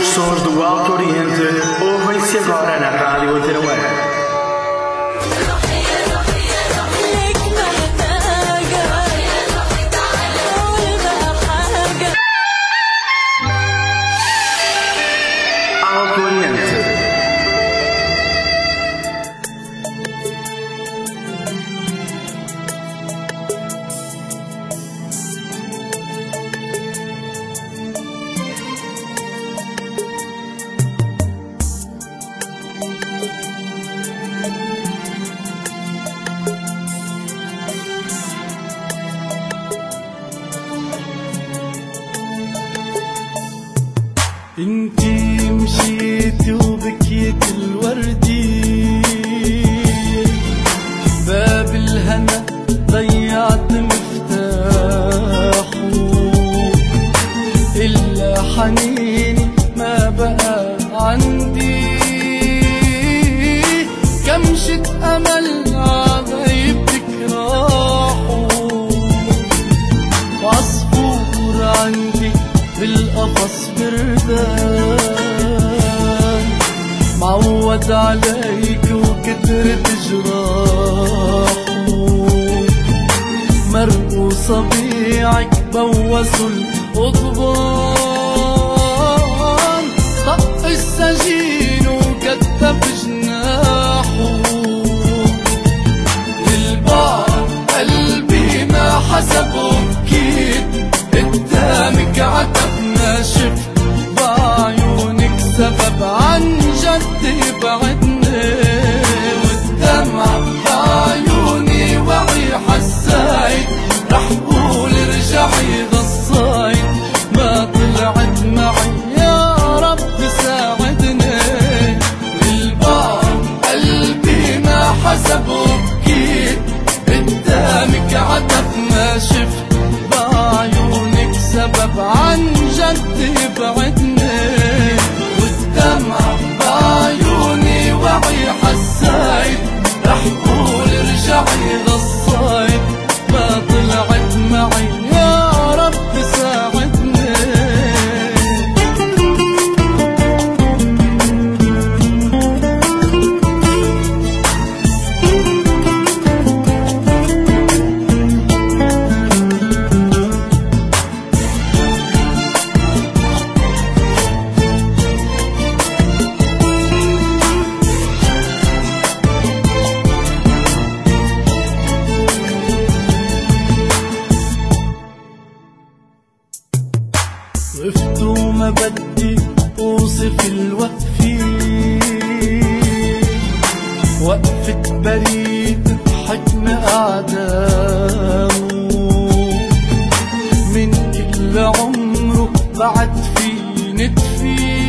sons do Alto Oriente ouvem-se agora na Rádio Anteroé. لك محتاجة قول بحاجة Alto Oriente. انتي مشيتي وبكيت الوردي باب الهنا ضيعت مفتاحه إلا حنيني ما بقى عندي كمشة أمل عبايبك راحوا وعصفور عندي بالقفص بردان معود عليك وكترت جراحه مرق صبيعك بوسوا القضبان طق السجين وكتف جناحه للبعض قلبي ما حسبه بكيت قدامك عتب ما شفت بعيونك سبب عن جد يبعدني والدمع بعيوني وعي حسايد رح قول ارجعي غصايد ما طلعت معي يا رب ساعدني للبعض قلبي ما حسبه بكيت قدامك عتب ما شفت بعيونك سبب عن جد يبعدني والدمع بعيوني وعي حسايد رح قول ارجعي غصايد ما طلعت معي يا رب ساعدني وقفت وما بدي اوصف الوقفة وقفة بريد بحجم أعدامه من كل عمره بعد في نتفي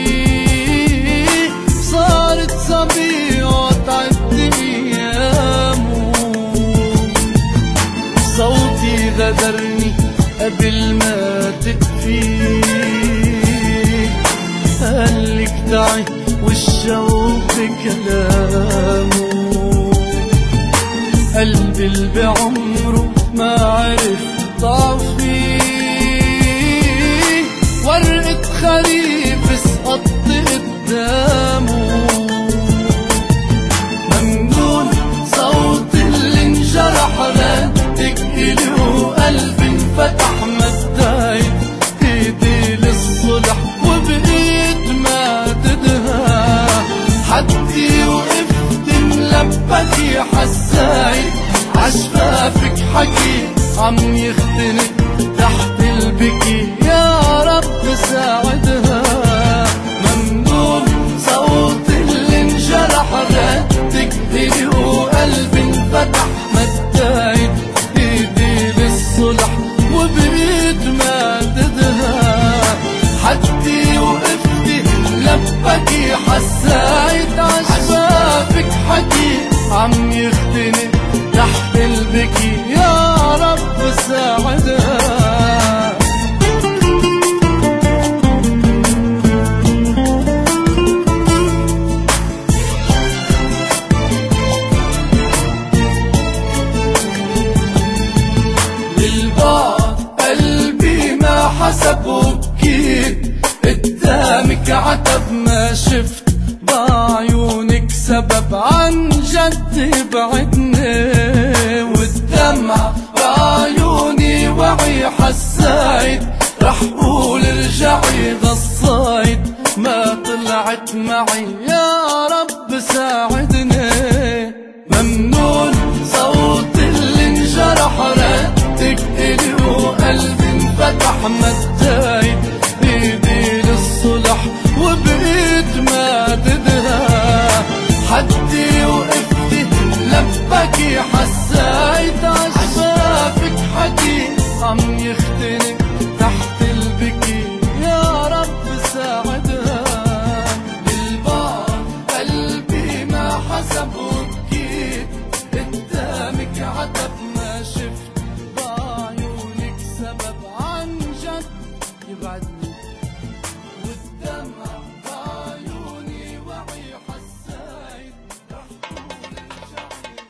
صارت صبي وتعد أيامه صوتي غدرني قبل ما تكفي قالك تعي والشوق بكلامه قلبي اللي بعمره ما عرف ضعفي ورقة خريف سقطت قدامه ممنون صوت اللي انجرح ردك إلي وقلبي انفتح مدايد ايدي للصلح وبقيت ماددها حدي وقفت ملبكي حسايد عشفافك حكي عم يختنق تحت البكي يا رب ساعدها ممنون صوت اللي انجرح ردك إلي وقلبي انفتح مدايد ايدي للصلح وبريد ماددها حدي وقفتي لبكي حسايد عشفافك حكي عم يختنق تحت البكي يا رب ساعدها للبعض قلبي ما حسب وبكيت قدامك عتب ما شفت بعيونك سبب عن جد بعدني والدمع بعيوني وعي حسايد رح قول ارجعي غصايد ما طلعت معي يا رب ساعدني ممنون صوت اللي انجرح ردك إلي وقلبي انفتح مدايد بيدي للصلح وبقيت ما تدرى حدي وقفتي لبكي حسايت عشافك حديث عم يختنق تحت البكي يا رب ساعدها بالبعد قلبي ما حسب وبكيت قدامك عتب ما شفت بعيونك سبب عن جد يبعدني والدمع بعيوني وعي حسايد رح قول ارجعي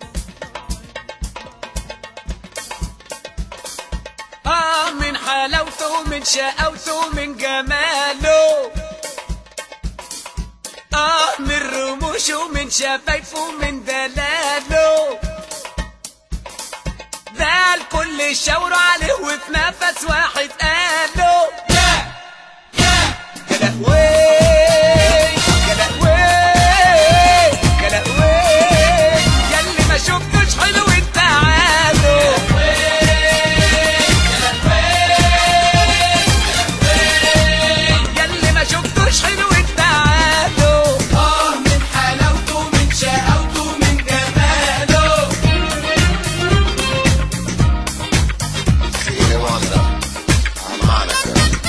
آه من حلاوته من شقاوته من جماله آه من رموشه من شفايفه من دلاله ده الكل شاوروا عليه وفي نفس واحد قاله يا يا يا لهوي يا لهوي يا لهوي يا اللي ما شفتوش حلو تعالوا ياللي ما شفتوش حلو تعالوا اه من حلاوته من شقاوته من جماله خير وعلا معنا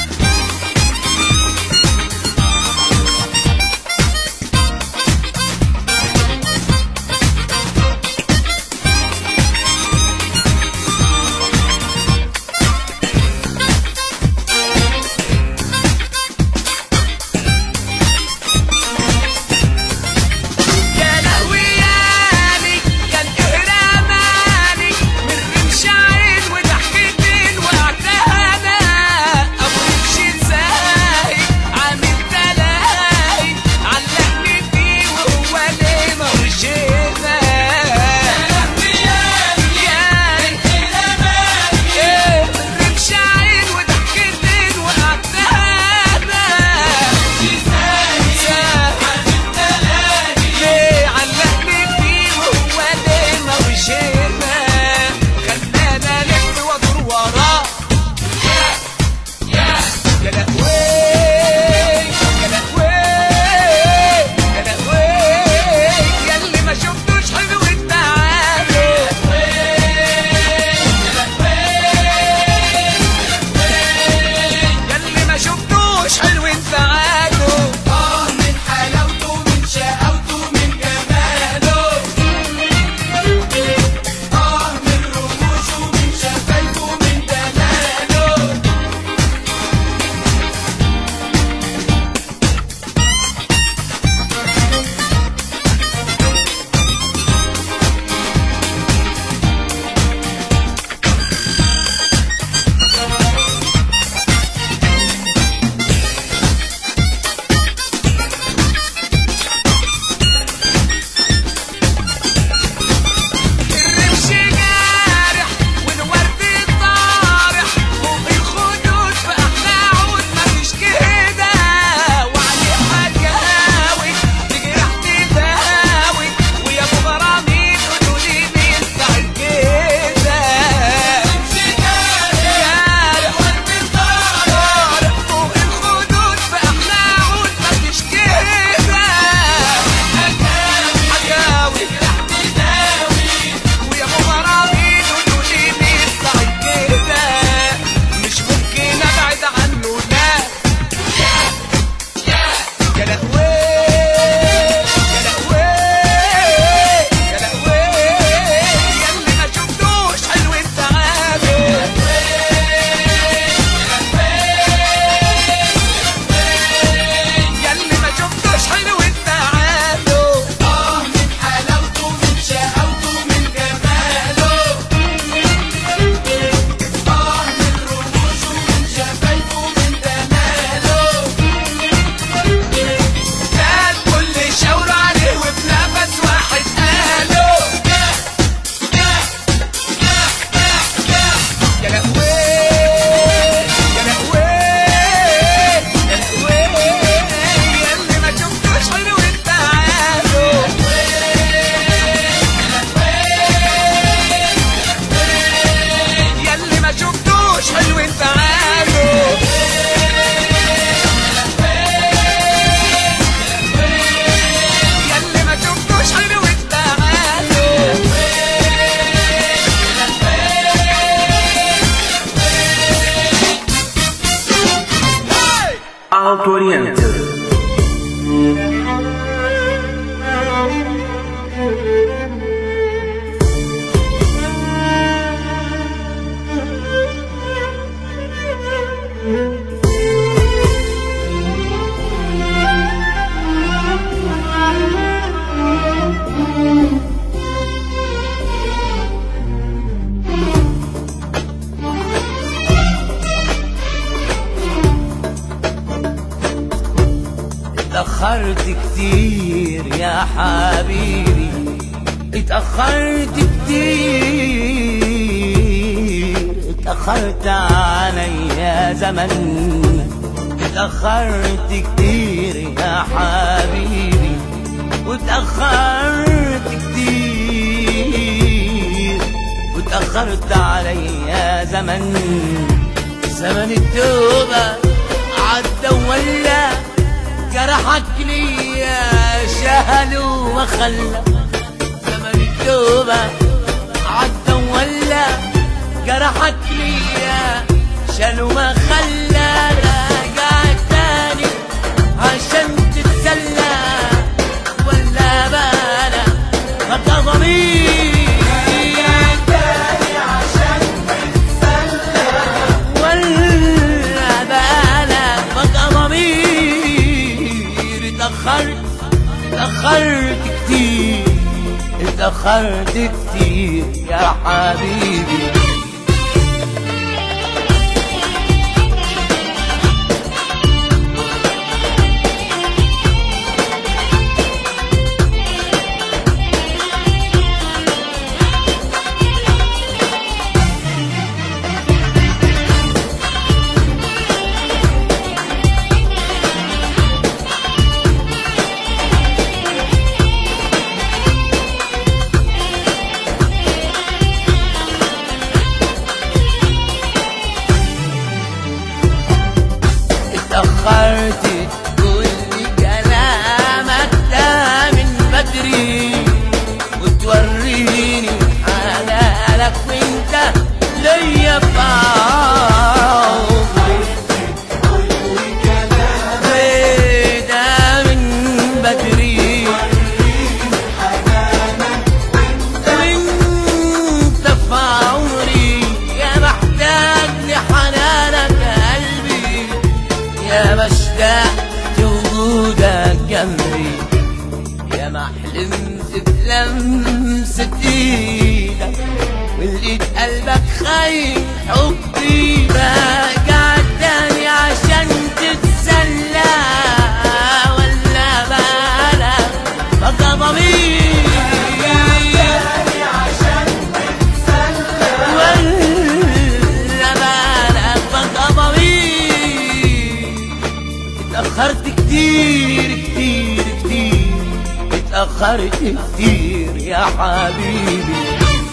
Alto Oriente. اتأخرت كتير يا حبيبي اتأخرت كتير اتأخرت عليا زمن اتأخرت كتير يا حبيبي واتأخرت كتير واتأخرت عليا زمن زمن التوبة عدى ولا جرحك ليا شهل وخلى زمن التوبة عدى ولا جرحك ليا شال وما خلى راجع تاني عشان تتسلى ولا بلا بقى ضمير ولا بالك بقى ضمير اتأخرت اتأخرت كتير اتأخرت كتير يا حبيبي اتأخرت تقول لي كلامك ده من بدري وتوريني حلالك وانت ليا بعض ده من بدري انت في عمري يا محتاج لحنانك قلبي يا مشتاق وجودك جنبي يا ما حلمت بلمسة ايدك ولقيت قلبك خاين حبي راجع تاني عشان تتسلى ولا بالك بقى ضمير ولا بالك بقى ضمير اتأخرت كتير كتير كتير اتأخرت كتير يا حبيبي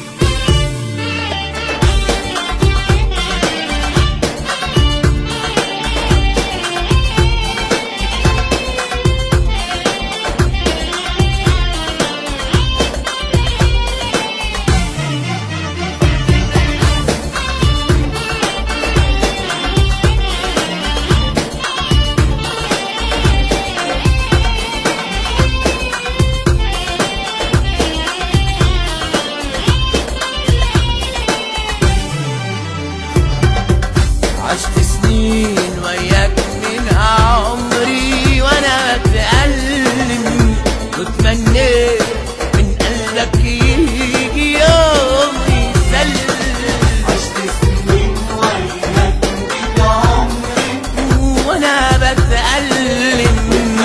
عشت سنين وياك من عمري وانا بتألم وتمنيت من قلبك يجي يوم يسلم عشت سنين وياك من عمري وانا بتألم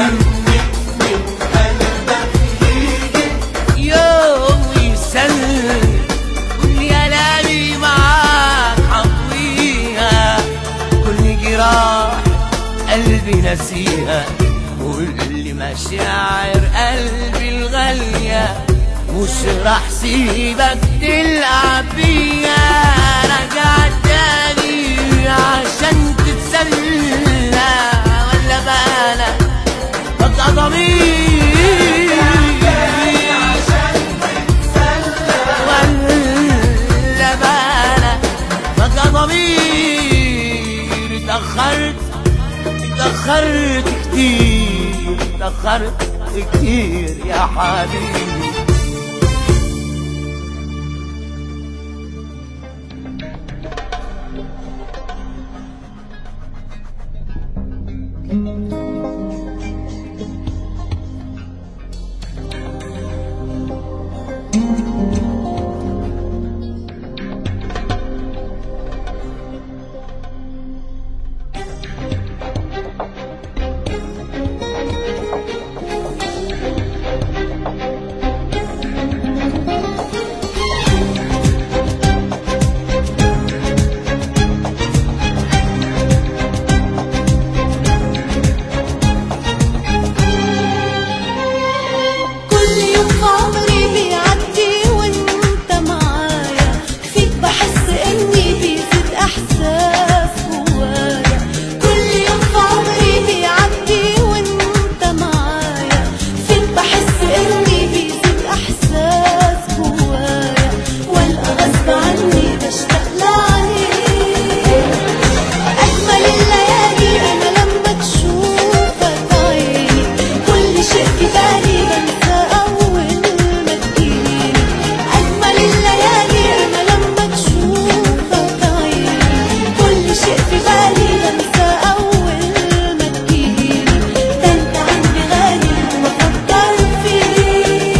يوم يسلم كل يلامي معاك حطويها كل جراح قلبي نسيها كل مشاعر قلبي الغالية مش راح سيبك تلعب بيها رجعت تاني عشان تتسلى ولا بالك بقى ضمير ولا بالك بقى ضمير اتأخرت تأخرت كتير تأخرت كتير يا حبيبي كل يوم في عمري بيعدي وانت معايا فيك بحس اني بيزيد احساس جوايا كل يوم في عمري بيعدي وانت معايا فيك بحس اني بيزيد احساس جوايا والقى غصب عني بشتاق لعينيك أجمل الليالي أنا لما تشوفك عيني كل شيء في بالي بنسى أول ما تجيني أجمل الليالي أنا لما تشوفك عيني كل شيء في بالي بنسى أول ما تجيني ده أنت عندي غالي وبفكر فيك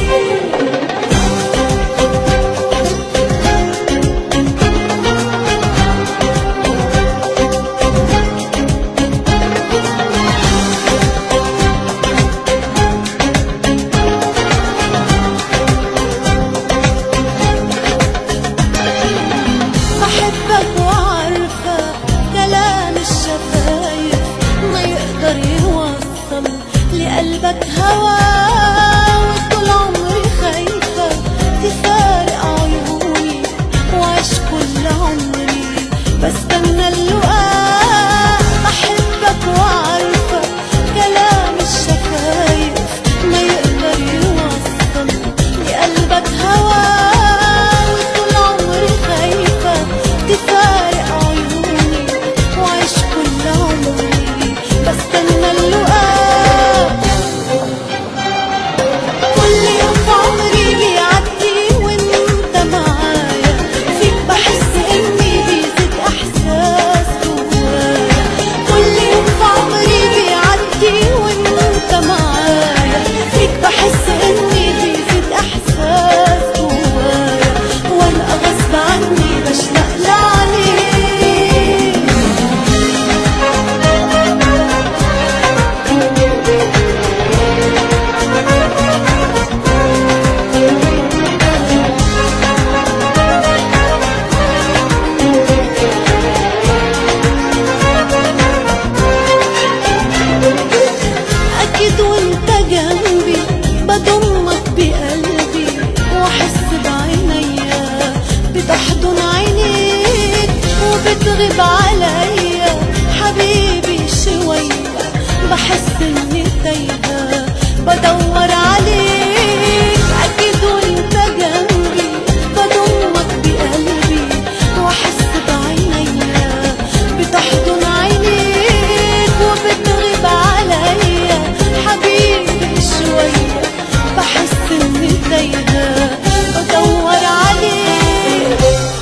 بحبك وعارفة كلام الشفايف ما يقدر يوصل لقلبك هوا وطول عمري خايفة تفارق عيوني وعيش كل عمري بستنى اللقاء بحبك وعارفة كلام الشفايف ما يقدر يوصل لقلبك هوا وطول عمري خايفة تفارق عيوني وعيش كل عمري بستنى اللقاء كل يوم في عمري بيعدي وانت معايا فيك بحس اني بيزيد احساس جوايا كل يوم في عمري بيعدي وانت معايا فيك بحس اني بيزيد احساس جوايا والقى غصب عني بشتاق لعليك أكيد وانت جنبي بضمك بقلبي وأحس بعينيا بتحضن عينيك وبتغيب عليا حبيبي شوية بحس إني تايهة بدور عليك أكيد وانت جنبي بضمك بقلبي وأحس بعينيا بتحضن عينيك وبتغيب عليا حبيبي شوية بحس إني تايهة بدور عليك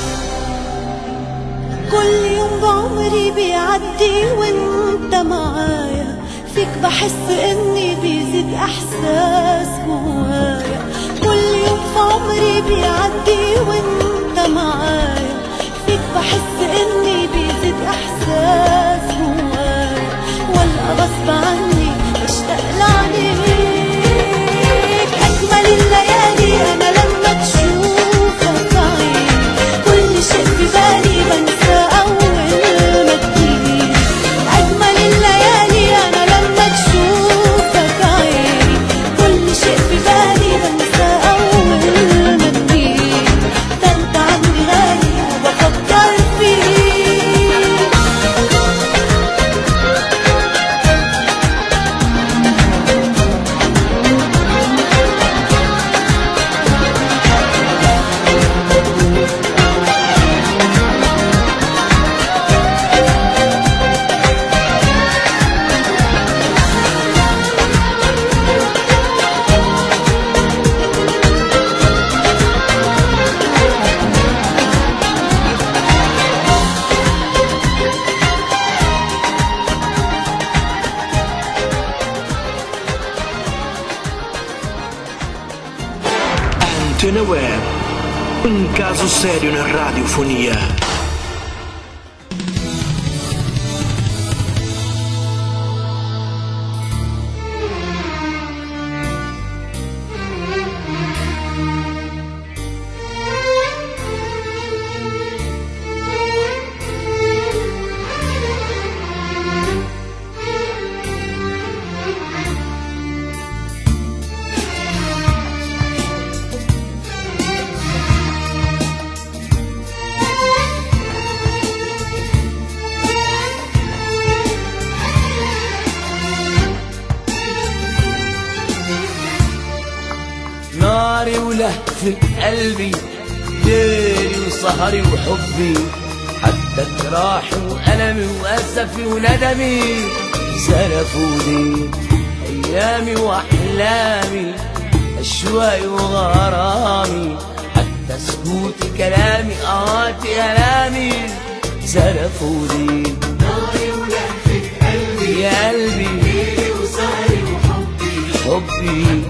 كل يوم بعمري بيعدي وانت معايا فيك بحس اني بيزيد احساس جوايا كل يوم في عمري بيعدي وانت معايا فيك بحس اني بيزيد احساس جوايا والقى غصب عني بشتاق لعينيك اجمل الليالي انا لما تشوفك عيني كل شيء في بالي بنسى اول ما تجيني اجمل الليالي انا لما تشوفك عيني كل شيء في بالي بنسى اول ما تجيني ده انت عندي غالي وبفكر فيك Web. Un caso serio na radiofonia. ناري ولهفة قلبي ليلي وسهري وحبي حتى جراحي وألمي وأسفي وندمي سلفوني أيامي وأحلامي أشواقي وغرامي حتى سكوت كلامي آهاتي ألامي سلفوني ناري ولهفة قلبي يا قلبي ليلي وسهري وحبي حبي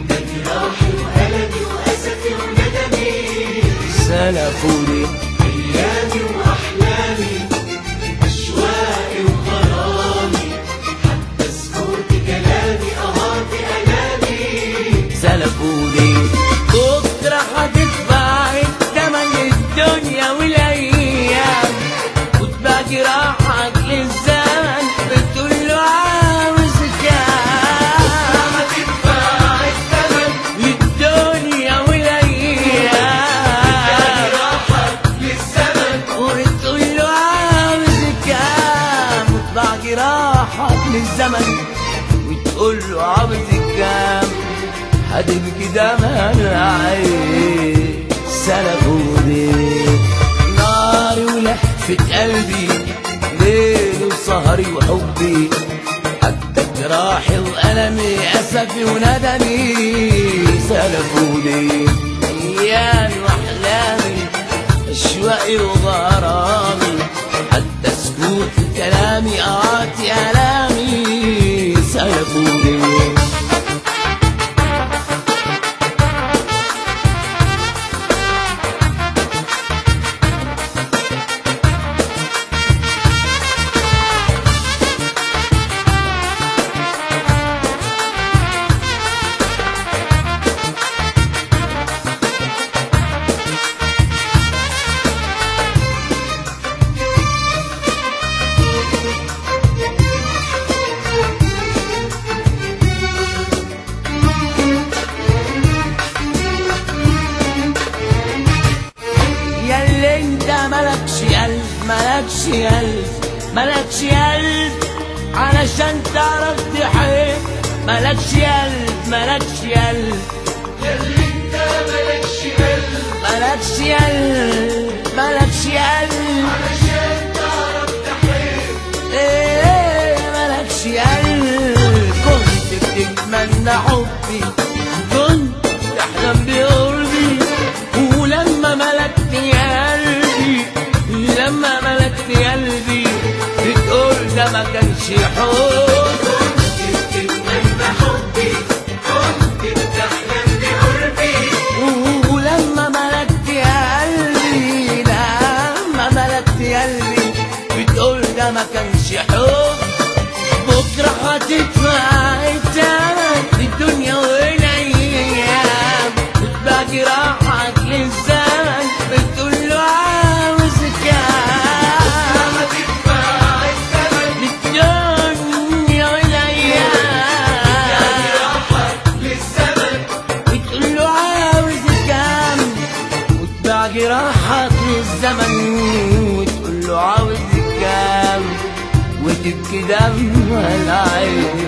سلفوني أيامي وأحلامي أشواقي وغرامي حتى سكوت كلامي أهاتي أنامي سلفوني بكرة هتدفع التمن الدنيا والأيام وتبقى راحك للزمن بتقول له عاوز كام هتدفع التمن للدنيا والأيام وتقول له عاوز كام وتبقى راحك للزمن وتقول له عاوز كام هتبكي دمن عين سلبوني ناري ولهفة قلبي ليلي وسهري وحبي حتى جراحي وألمي أسفي وندمي سلبوني أيامي وأحلامي أشواقي وغرامي حتى سكوت كلامي آتي ألامي سلبوني ياللي انت ملكش قلب ملكش قلب ملكش قلب علشان تعرف تحب ملكش قلب ملكش قلب ياللي انت ملكش قلب ملكش قلب ملكش قلب علشان تعرف تحب ايه ملكش قلب كنت بتتمنى حبي كنت تحلم بقربي ولما ملكت قلبي لما ملكت قلبي بتقول ده ما كانش حب كنت بتتمنى حبي كنت بتحلم بقربي ولما ملكت قلبي لما ملكت قلبي بتقول ده ما كانش حب بكرة هتدفع الثمن للدنيا والأيام وتبقى جراحك للزمن بتقول له عاوز كام هتدفع الثمن للدنيا والأيام للزمن بتقول له عاوز كام وتباع جراحك للزمن وتقول له عاوز كام وتبكي دم العين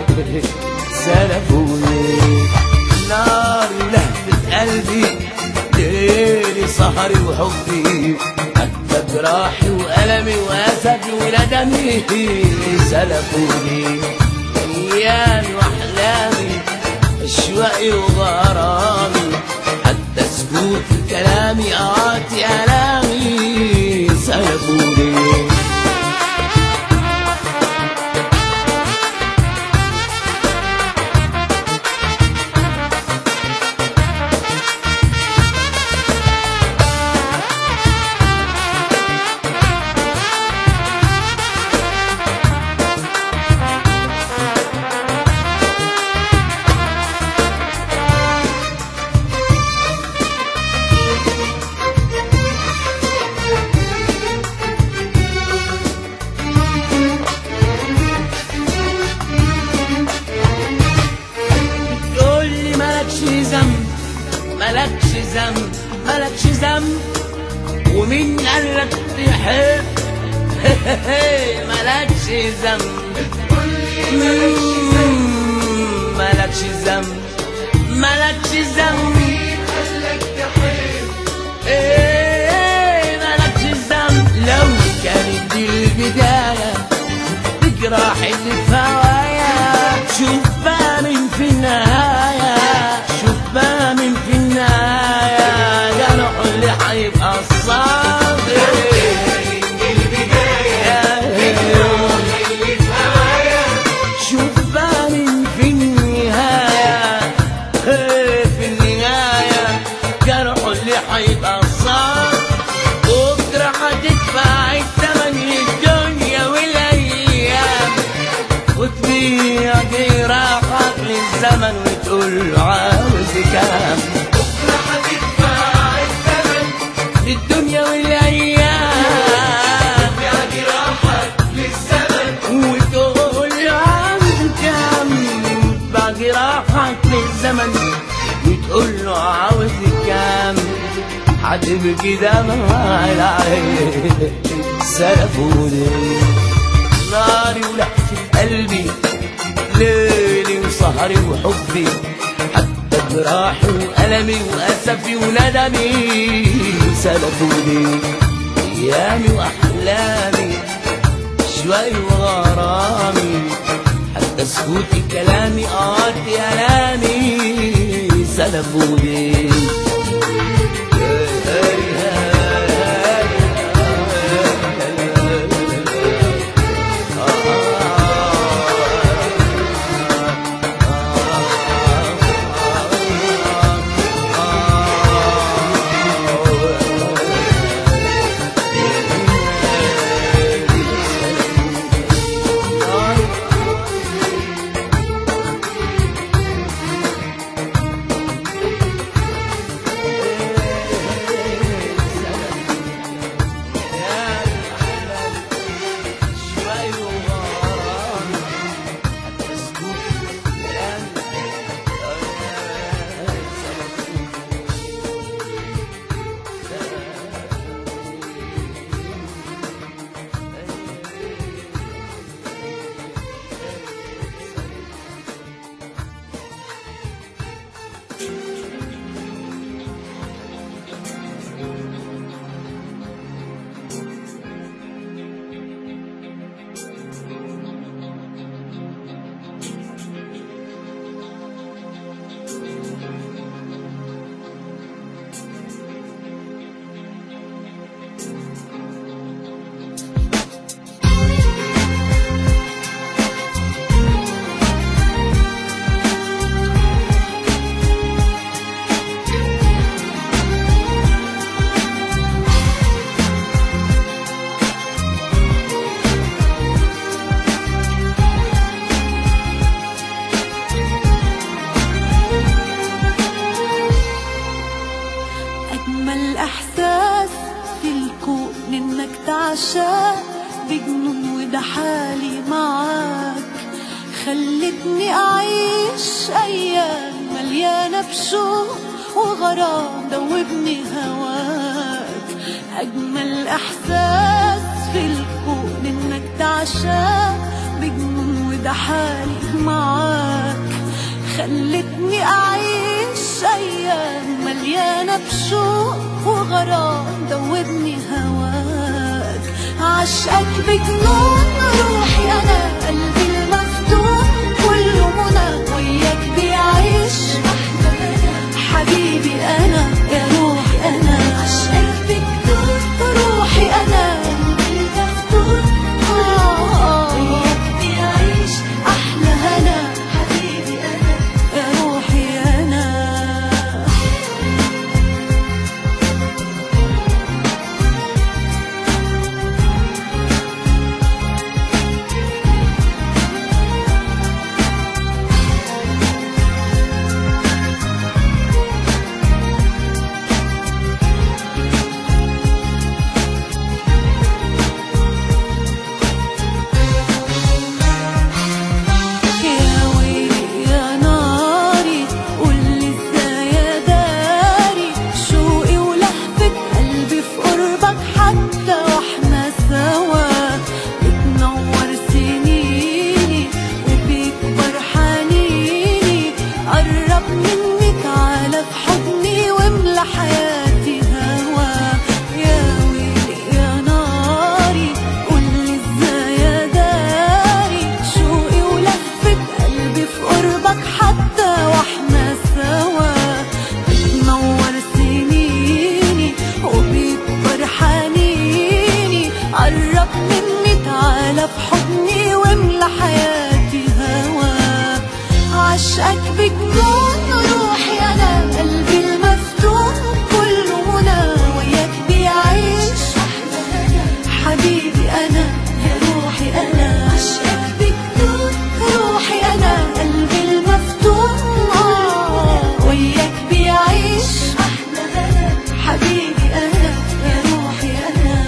سلفوني نار لهفة قلبي ليلي سهري وحبي حتى جراحي وألمي وأسفي وندمي سلفوني أيامي وأحلامي أشواقي وغرامي حتى سكوت كلامي آتي ألامي سلفوني ذنب مالكش ذنب ومين قالك تحب مالكش ذنب مم، مالكش ذنب مالكش ذنب ايه مالكش ذنب لو كانت دي البداية تجرح اللي في هوايا شوف بقى من في النهاية شوف بقى من في النهاية جرح اللي هيبقى الصابر شوف بقى من في النهاية إيه في النهاية جرح اللي هيبقى صعب بكرة هتدفع التمن الدنيا والأيام وتبيع جراحك للزمن وتقول له عاوز كام بكرة هتدفع التمن للدنيا والأيام وتبيع جراحك للزمن وتقول له عاوز كام تبيع جراحك للزمن وتقول له عاوز كام هتبكي دمع العين سلفوني ناري ولهفة قلبي ليلي وسهري وحبي حتى جراحي وألمي وأسفي وندمي سلفوني أيامي وأحلامي شوي وغرامي حتى سكوتي كلامي قاطي ألامي سلفوني أجمل إحساس في الكون إنك تعشق بجنون وده حالي معاك خلتني أعيش أيام مليانة بشوق وغرام دوبني هواك أجمل إحساس في الكون إنك تعشق بجنون وده حالي معاك خلتني أعيش أيام مليانة بشوق وغرام دوبني هواك عشقك بجنون روحي أنا قلبي المفتون كله منى وياك بيعيش حبيبي أنا يا روحي أنا عشقك بجنون روحي أنا قلبي المفتون آه وياك بيعيش أحلى هنا حبيبي أنا يا روحي أنا حبيبي في قربك حتى واحنا سوا بتنور سنيني وبيكبر حنيني قرب مني تعالى في حضني واملى حياتي هوا عشقك بجنون روحي انا قلبي المفتون كله منى وياك بيعيش حبيبي انا يا روحي انا عشقك بجنون روحي انا قلبي المفتون آه، وياك بيعيش حبيبي انا يا روحي انا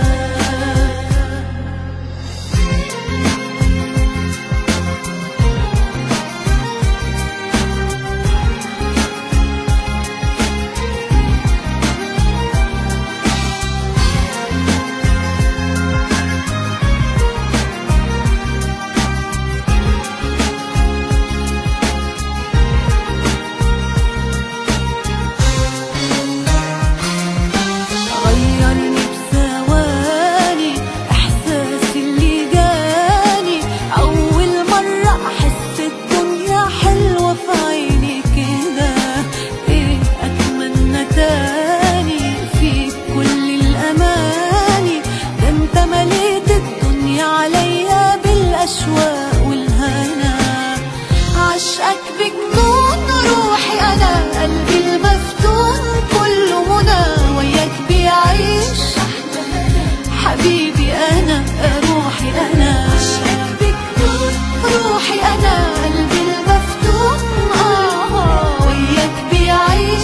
غيرني بثواني احساسي اللي جاني اول مرة احس الدنيا حلوة في عيني كده ايه اتمنى تاني فيك كل الاماني ده انت مليت الدنيا عليا بالاشواق والهنا عشقك بجنون روحي انا قلبي المفتون كله منى وياك بيعيش حبيبي انا روحي انا عشقك بجنون روحي انا قلبي المفتون اه وياك بيعيش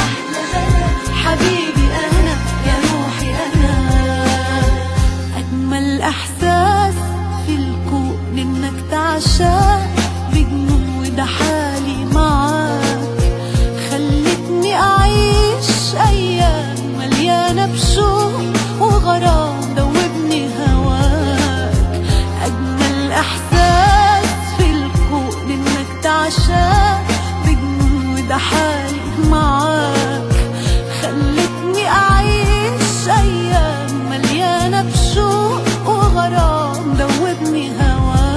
حبيبي انا يا روحي انا أجمل إحساس في الكون إنك تعشق بجنون وده حالي معاك خلتني أعيش أيام مليانة بشوق وغرام دوبني هواك أجمل إحساس في الكون إنك تعشق بجنون وده حالي معاك خلتني أعيش أيام مليانة بشوق وغرام دوبني هواك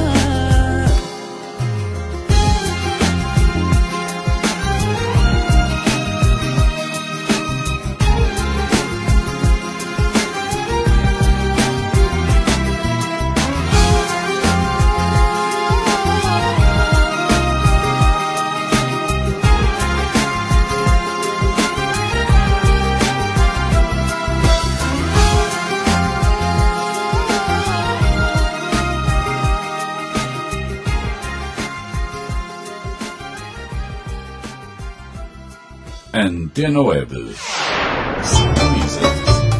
Antena Web. Sintoniza.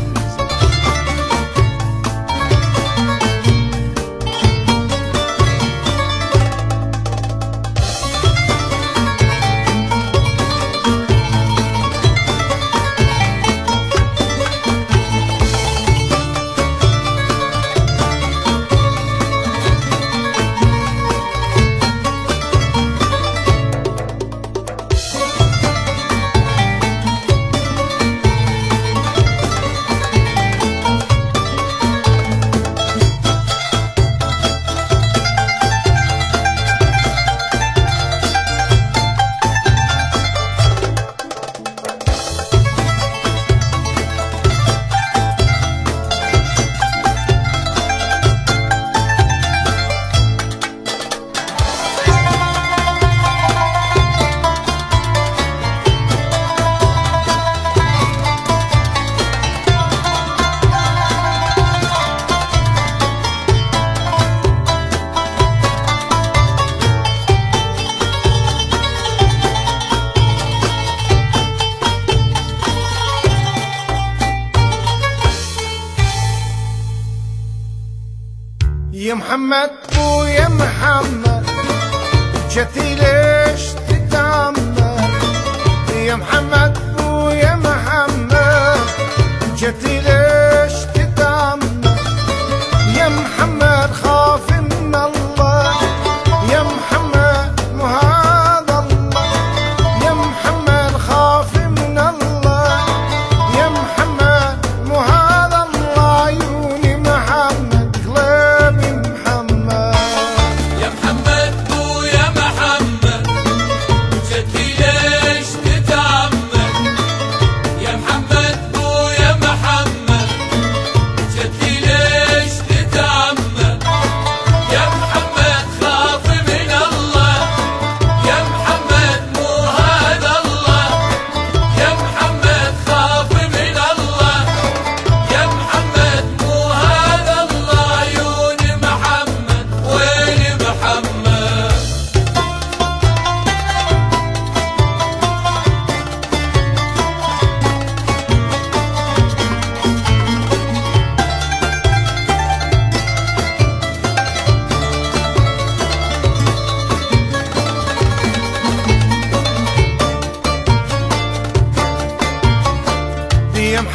يا محمد ويا محمد جتي ليش تتعمد يا محمد ويا محمد جتي ليش تتعمد يا محمد خاف من الله يا محمد مهاد الله يا محمد خاف من الله يا محمد مهاد الله عيوني محمد قلبي محمد يا محمد ويا محمد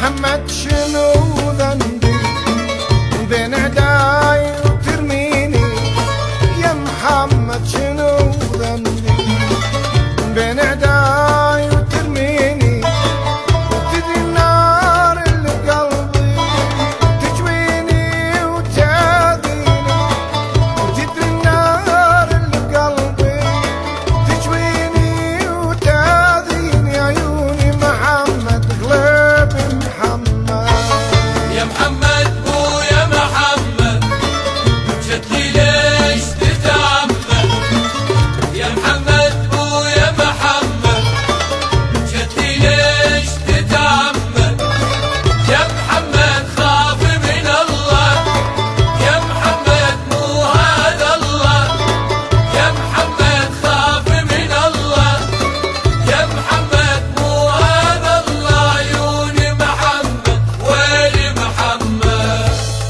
محمد شنو ذنبي بين عداي وترميني يا محمد شنو ذنبي بين عداي وترميني وتدري النار اللي بقلبي تجويني وتاذيني وتدري النار اللي بقلبي تجويني وتاذيني عيوني محمد قلبي محمد يا محمد بو يا محمد جت لي ليش تتعمد يا محمد بو يا محمد جت لي ليش تتعمد يا محمد خاف من الله يا محمد مو هذا الله يا محمد خاف من الله يا محمد مو هذا الله عيوني محمد ويلي محمد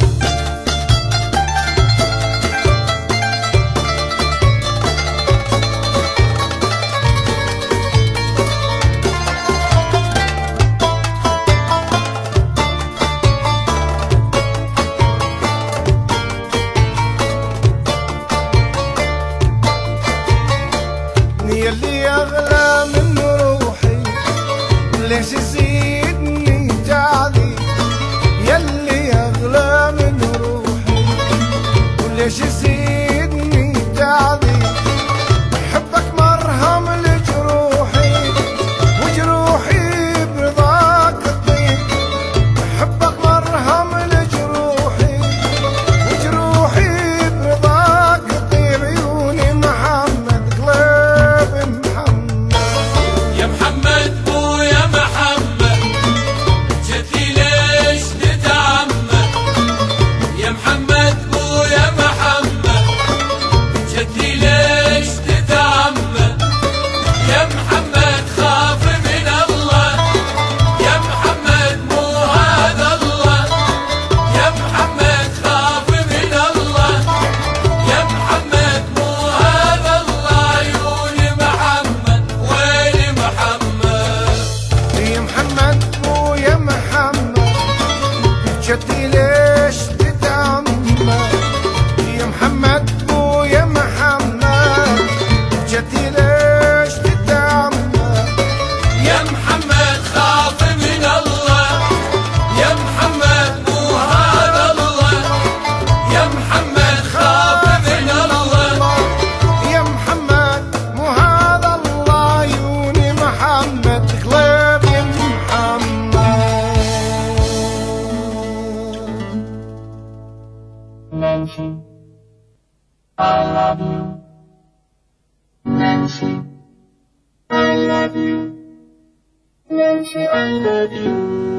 يلي اغلى من روحي ليش يزيدني تعذيب يلي اغلى من روحي وليش يزيدني تعذيب حبك مرهم لجروحي وجروحي برضاك تطيب حبك مرهم لجروحي وجروحي برضاك تطيب عيوني محمد قلبي محمد يا محمد بو يا محمد جتي ليش تتعمد يا محمد بو يا محمد جتي ليش تتعمد يا محمد خاف من الله يا محمد مو هذا الله يا محمد خاف من الله يا محمد مو هذا الله عيوني محمد ويلي محمد يا محمد مو يا محمد جدي ليش تتعمد يا محمد مو يا محمد جدي ليش تتعمد يا محمد خاف من الله يا محمد مو هذا الله يا محمد خاف من الله يا محمد مو هذا الله عيوني محمد قلبي محمد Nancy, I love you. Nancy, I love you. Nancy, I love you.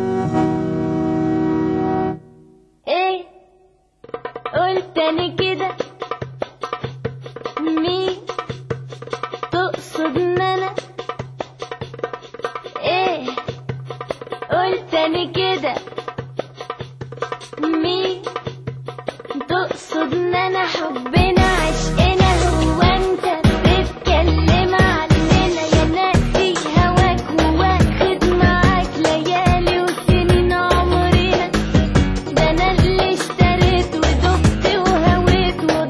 ايه قلت انا كده مين تقصد ان انا ايه قلت انا كده مين تقصد ان انا حبنا عشقنا هو انت بتتكلم عننا يا ناسي هواك وواخد معاك ليالي وسنين عمرنا ده انا اللي اشتريت ودقت وهويت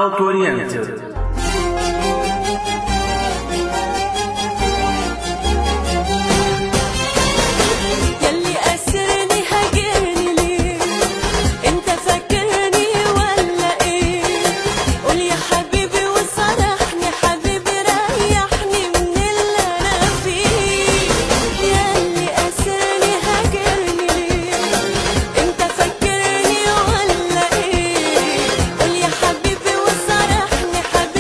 Alto Oriente. يلي أسرني هاجرني ليه انت فاكرني ولا ايه قول يا حبيبي وصرحني حبيبي ريحني من اللي انا فيه يلي أسرني هاجرني ليه انت فاكرني ولا ايه قول يا حبيبي وصرحني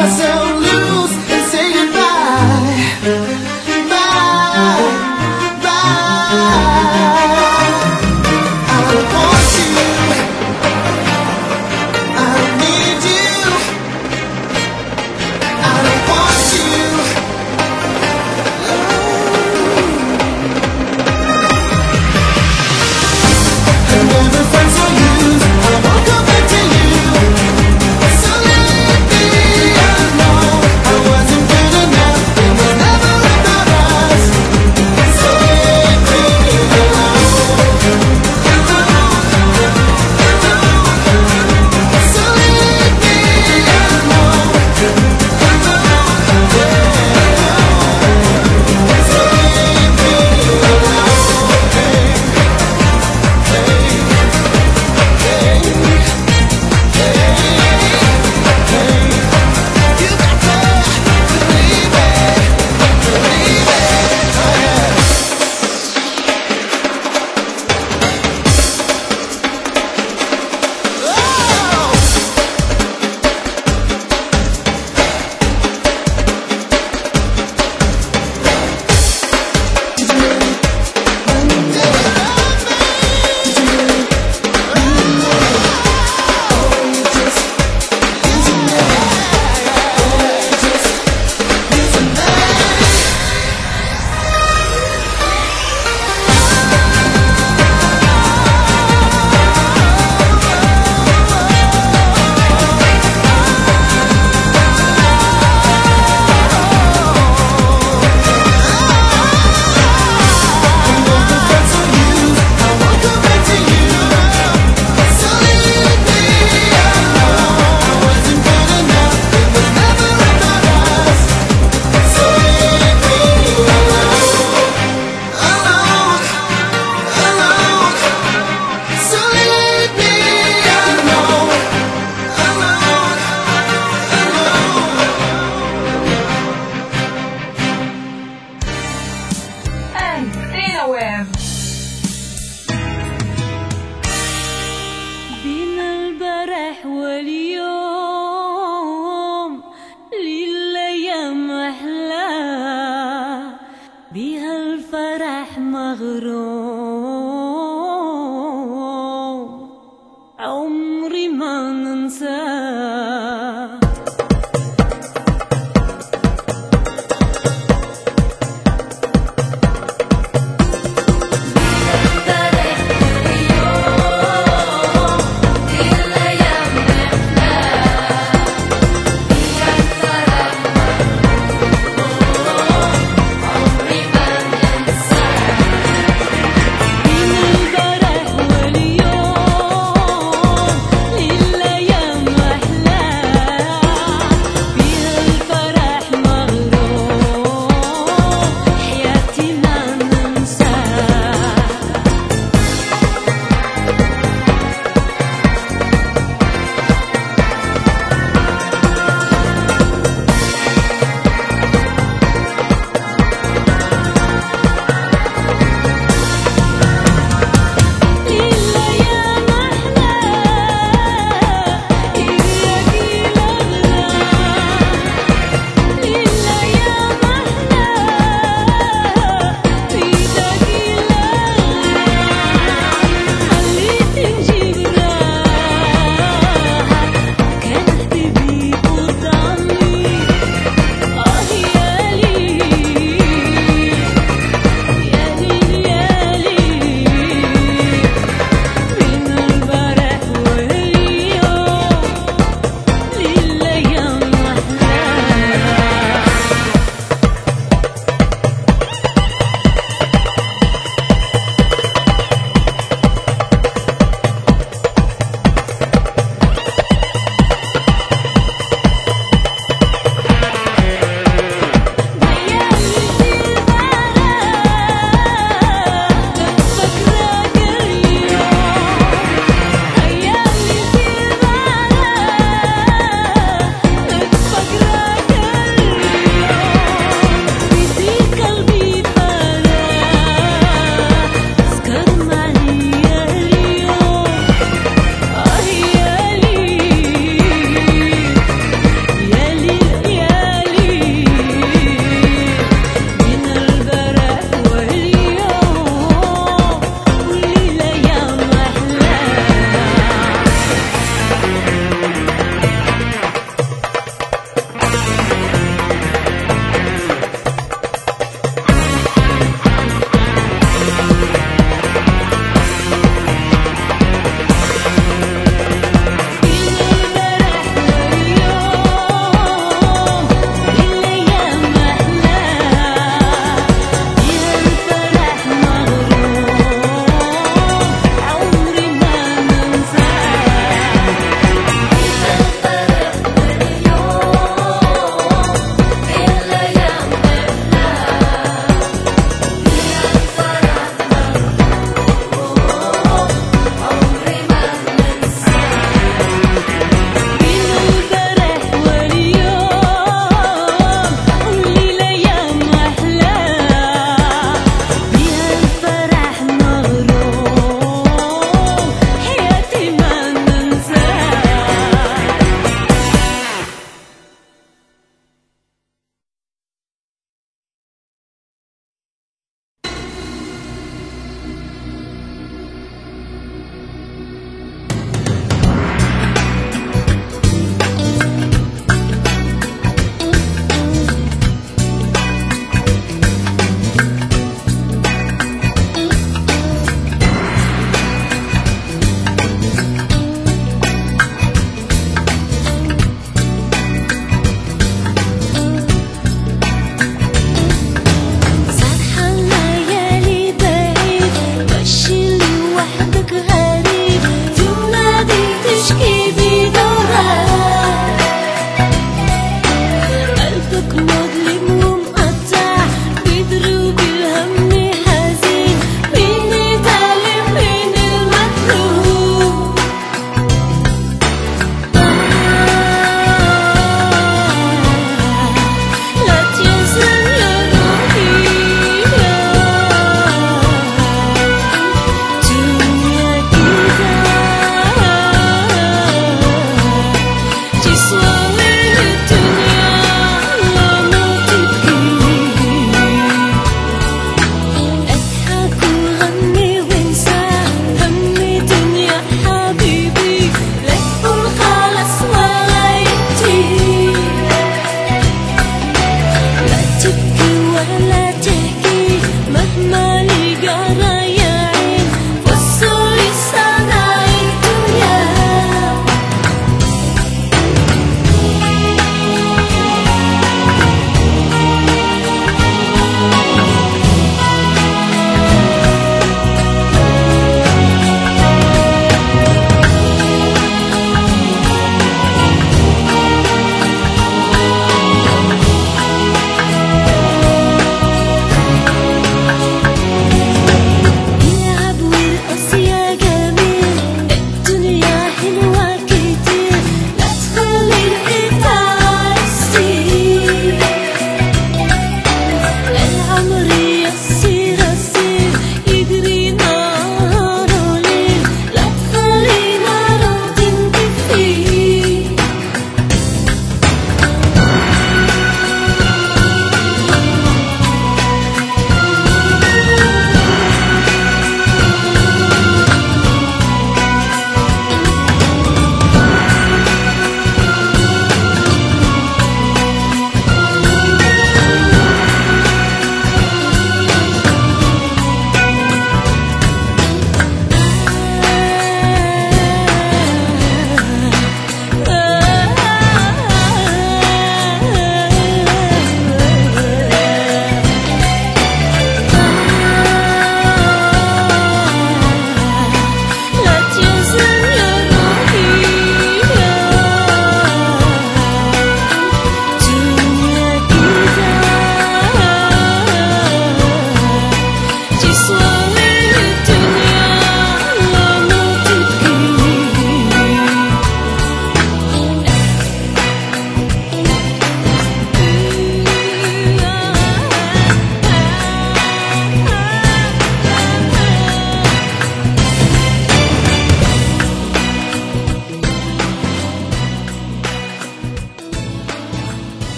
مساوي